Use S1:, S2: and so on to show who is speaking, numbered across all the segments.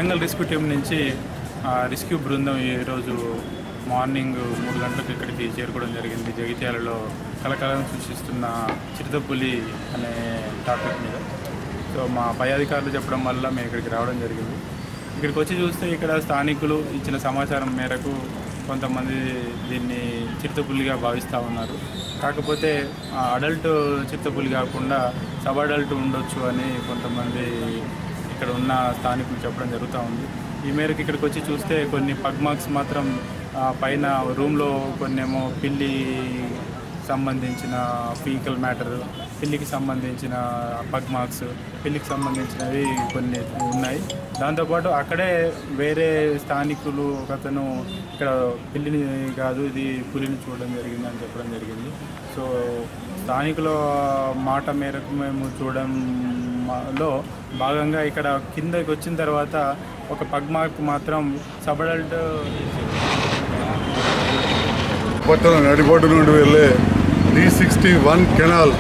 S1: Warangal rescue team నుంచి ఆ, rescue బృందం ఈరోజు మార్నింగ్ మూడు గంటలకు ఇక్కడికి చేరుకోవడం జరిగింది జగిత్యాలలో కలకాలం సృష్టిస్తున్న చిరుతపులి అనే టాపిక్ మీద సో మా పై అధికారులు చెప్పడం వల్ల మేము ఇక్కడికి రావడం జరిగింది ఇక్కడికి వచ్చి చూస్తే ఇక్కడ స్థానికులు ఇచ్చిన సమాచారం మేరకు కొంతమంది దీన్ని చిరుతపులిగా భావిస్తూ ఉన్నారు కాకపోతే ఆ, అడల్ట్ చిరుతపులి కాకుండా సబ్ అడల్ట్ ఉండొచ్చు అని కొంతమంది ఇక్కడ ఉన్న స్థానికులు చెప్పడం జరుగుతూ ఉంది ఈ మేరకు ఇక్కడికి వచ్చి చూస్తే కొన్ని పగ్ మార్క్స్ మాత్రం ఆ, పైన రూమ్లో కొన్నేమో పిల్లి సంబంధించిన ఫీకల్ మ్యాటర్ పిల్లికి సంబంధించిన పగ్ మార్క్స్ పిల్లికి సంబంధించినవి కొన్ని ఉన్నాయి దాంతోపాటు అక్కడే వేరే స్థానికులు ఒకతను ఇక్కడ పిల్లిని కాదు ఇది పులిని చూడడం జరిగింది అని చెప్పడం జరిగింది సో స్థానికుల మాట మేరకు మేము చూడడంలో భాగంగా ఇక్కడ కిందకి వచ్చిన తర్వాత ఒక పగ్ మార్క్ మాత్రం సబడల్ట్
S2: పట్టణ నడిబొడ్డు నుండి వెళ్ళే డి సిక్స్టీ వన్ కెనాల్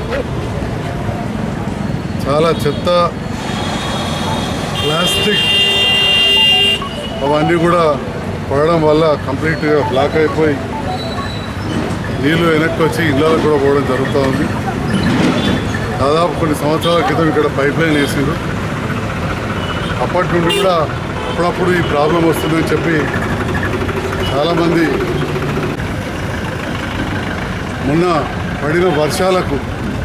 S2: చాలా చెత్త ప్లాస్టిక్ అవన్నీ కూడా పడడం వల్ల కంప్లీట్గా బ్లాక్ అయిపోయి నీళ్లు వెనక్కి వచ్చి ఇళ్ళకు కూడా పోవడం జరుగుతూ ఉంది దాదాపు కొన్ని సంవత్సరాల క్రితం ఇక్కడ పైప్ లైన్ వేసిండ్రు అప్పటి నుండి కూడా అప్పుడప్పుడు ఈ ప్రాబ్లం వస్తుందని చెప్పి చాలామంది మొన్న పడిన వర్షాలకు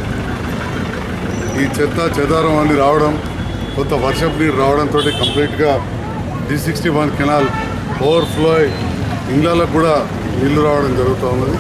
S2: ఈ చెత్త చెదారం అన్ని రావడం కొంత వర్షపు నీరు రావడంతో కంప్లీట్గా D sixty one canal overflow అయి ఇళ్ళకు కూడా నీళ్లు రావడం జరుగుతూ ఉన్నది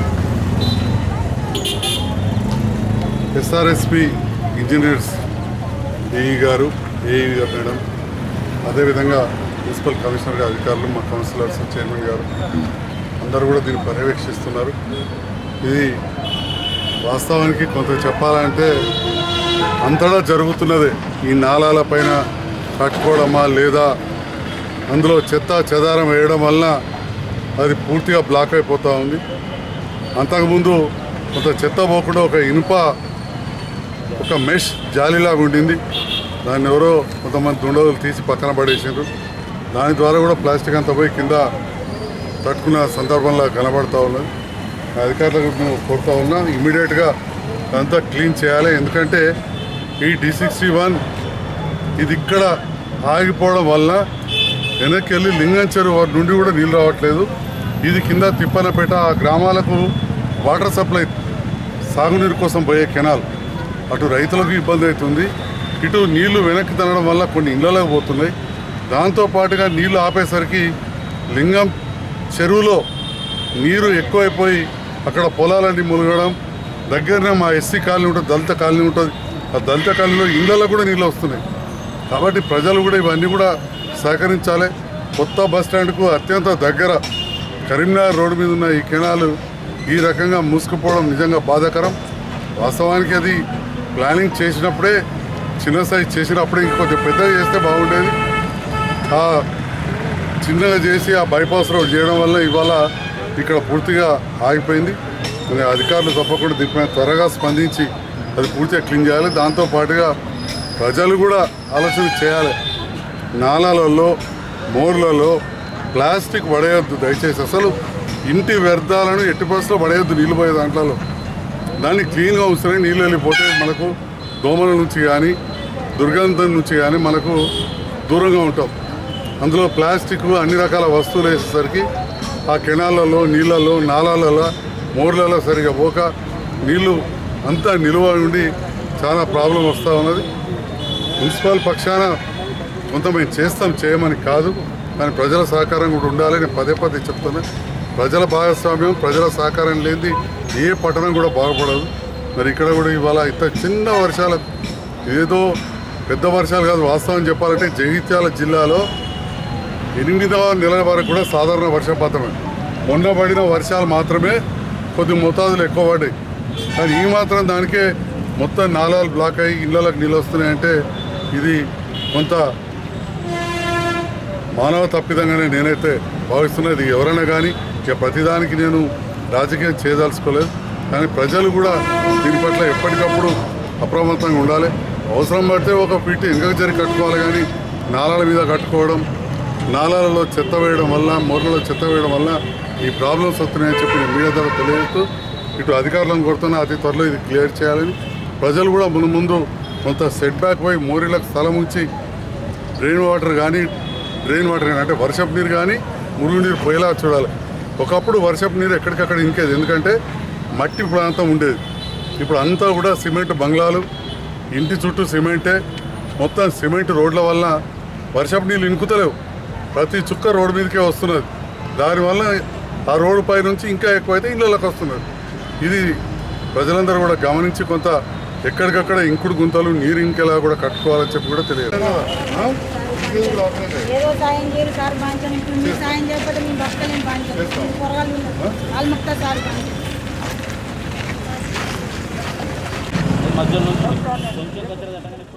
S2: ఎస్ఆర్ఎస్పి ఇంజనీర్స్ ఏఈ గారు ఏఈ గారు మేడం అదేవిధంగా మున్సిపల్ కమిషనర్ గారి అధికారులు మా కౌన్సిలర్స్ చైర్మన్ గారు అందరూ కూడా దీన్ని పర్యవేక్షిస్తున్నారు ఇది వాస్తవానికి కొంత చెప్పాలంటే అంతటా జరుగుతున్నదే ఈ నాలాల పైన కట్టుకోవడమా లేదా అందులో చెత్త చెదారం వేయడం వలన అది పూర్తిగా బ్లాక్ అయిపోతూ ఉంది అంతకుముందు కొంత చెత్త పోకుండా ఒక ఇనుప ఒక మెష్ జాలీలాగా ఉండింది దాన్ని ఎవరో కొంతమంది దుండగులు తీసి పక్కన పడేసారు దాని ద్వారా కూడా ప్లాస్టిక్ అంతా పోయి కింద తట్టుకున్న సందర్భంలో కనబడతా ఉన్నది అధికారులకు మేము కోరుతా ఉన్నా ఇమీడియట్గా అంతా క్లీన్ చేయాలి ఎందుకంటే ఈ డి సిక్స్టీ వన్ ఇది ఇక్కడ ఆగిపోవడం వల్ల వెనక్కి వెళ్ళి లింగం చెరువు నుండి కూడా నీళ్ళు రావట్లేదు ఇది కింద తిప్పనపేట ఆ గ్రామాలకు వాటర్ సప్లై సాగునీరు కోసం పోయే కెనాల్ అటు రైతులకు ఇబ్బంది అవుతుంది ఇటు నీళ్లు వెనక్కి తనడం వల్ల కొన్ని ఇళ్ళలోకి పోతున్నాయి దాంతో పాటుగా నీళ్లు ఆపేసరికి లింగం చెరువులో నీరు ఎక్కువైపోయి అక్కడ పొలాలన్నీ మునగడం దగ్గరనే మా ఎస్సీ కాలనీ ఉంటుంది దళిత కాలనీ ఉంటుంది ఆ దళిత కాలనీలో ఇళ్ళలో కూడా నీళ్ళు వస్తున్నాయి కాబట్టి ప్రజలు కూడా ఇవన్నీ కూడా సహకరించాలి కొత్త బస్ స్టాండ్కు అత్యంత దగ్గర కరీంనగర్ రోడ్డు మీద ఉన్న ఈ కెనాలు ఈ రకంగా మూసుకుపోవడం నిజంగా బాధాకరం వాస్తవానికి అది ప్లానింగ్ చేసినప్పుడే చిన్న సైజ్ చేసినప్పుడే ఇంకొంచెం పెద్దగా చేస్తే బాగుండేది ఆ చిన్నగా చేసి ఆ బైపాస్ రోడ్ చేయడం వల్ల ఇవాళ ఇక్కడ పూర్తిగా ఆగిపోయింది మరి అధికారులు తప్పకుండా దీనిపై త్వరగా స్పందించి అది పూర్తిగా క్లీన్ చేయాలి దాంతో పాటుగా ప్రజలు కూడా ఆలోచన చేయాలి నాలాలలో మోర్లలో ప్లాస్టిక్ పడేయొద్దు దయచేసి అసలు ఇంటి వ్యర్థాలను ఎట్టి పరిస్థితుల్లో పడేయొద్దు నీళ్ళు పోయే దాంట్లో దాన్ని క్లీన్గా ఉంచితే నీళ్ళు వెళ్ళిపోతే మనకు దోమల నుంచి కానీ దుర్గంధం నుంచి కానీ మనకు దూరంగా ఉంటాం అందులో ప్లాస్టిక్ అన్ని రకాల వస్తువులు వేసేసరికి ఆ కెనాలలో నీళ్ళలో నాలాలలో మోర్లలో సరిగా పోక నీళ్లు అంతా నిలువ ఉండి చాలా ప్రాబ్లం వస్తూ ఉన్నది మున్సిపల్ పక్షాన కొంత మేము చేస్తాం చేయమని కాదు కానీ ప్రజల సహకారం కూడా ఉండాలి నేను పదే పదే చెప్తున్నా ప్రజల భాగస్వామ్యం ప్రజల సహకారం లేనిది ఏ పట్టణం కూడా బాగుపడదు మరి ఇక్కడ కూడా ఇవాళ ఇంత చిన్న వర్షాల ఏదో పెద్ద వర్షాలు కాదు వాస్తవం చెప్పాలంటే జగిత్యాల జిల్లాలో ఎనిమిదవ నెల వరకు కూడా సాధారణ వర్షపాతమే మొన్న పడిన వర్షాలు మాత్రమే కొద్ది మోతాదులు ఎక్కువ పడ్డాయి కానీ ఈ మాత్రం దానికే మొత్తం నాలాలు బ్లాక్ అయ్యి ఇళ్ళకి నీళ్ళు వస్తున్నాయంటే ఇది కొంత మానవ తప్పిదంగానే నేనైతే భావిస్తున్నది ఎవరైనా కానీ ఇక ప్రతిదానికి నేను రాజకీయం చేయదలుచుకోలేదు కానీ ప్రజలు కూడా దీని పట్ల ఎప్పటికప్పుడు అప్రమత్తంగా ఉండాలి అవసరం పడితే ఒక ఫీట్ వెనక జరి కట్టుకోవాలి కానీ నాలాల మీద కట్టుకోవడం నాలాలలో చెత్త వేయడం వల్ల మూరలలో చెత్త వేయడం వల్ల ఈ ప్రాబ్లమ్స్ వస్తున్నాయని చెప్పి నేను మీడియా ద్వారా తెలియజేస్తూ ఇటు అధికారులను కోరుతున్నా అతి త్వరలో ఇది క్లియర్ చేయాలని ప్రజలు కూడా ముందు ముందు కొంత సెట్ బ్యాక్ పోయి మోరీలకు స్థలం ఉంచి డ్రైన్ వాటర్ కానీ డ్రైన్ వాటర్ కానీ అంటే వర్షపు నీరు కానీ మురుగునీరు పోయేలా చూడాలి ఒకప్పుడు వర్షపు నీరు ఎక్కడికక్కడ ఇంకేది ఎందుకంటే మట్టి ప్రాంతం ఉండేది ఇప్పుడు అంతా కూడా సిమెంట్ బంగ్లాలు ఇంటి చుట్టూ సిమెంటే మొత్తం సిమెంట్ రోడ్ల వల్ల వర్షపు నీళ్ళు ఇంకుతలేవు ప్రతి చుక్క రోడ్డు మీదకే వస్తున్నది దానివల్ల ఆ రోడ్డు పై నుంచి ఇంకా ఎక్కువైతే ఇళ్ళలోకి వస్తున్నది ఇది ప్రజలందరూ కూడా గమనించి కొంత ఎక్కడికక్కడ ఇంకుడు గుంతలు నీరు ఇంకేలా కూడా కట్టుకోవాలని చెప్పి కూడా తెలియదు
S3: ఏదో సాయం చేయరు సార్ బాంచని ఇప్పుడు మీరు సాయం చేయకపోతే మేము బతకలేం బాంచని పొరగాళ్ళు వాళ్ళు ముక్తా సార్ బాంచని
S4: మధ్యలో నుంచి కొంచెం కచ్చరా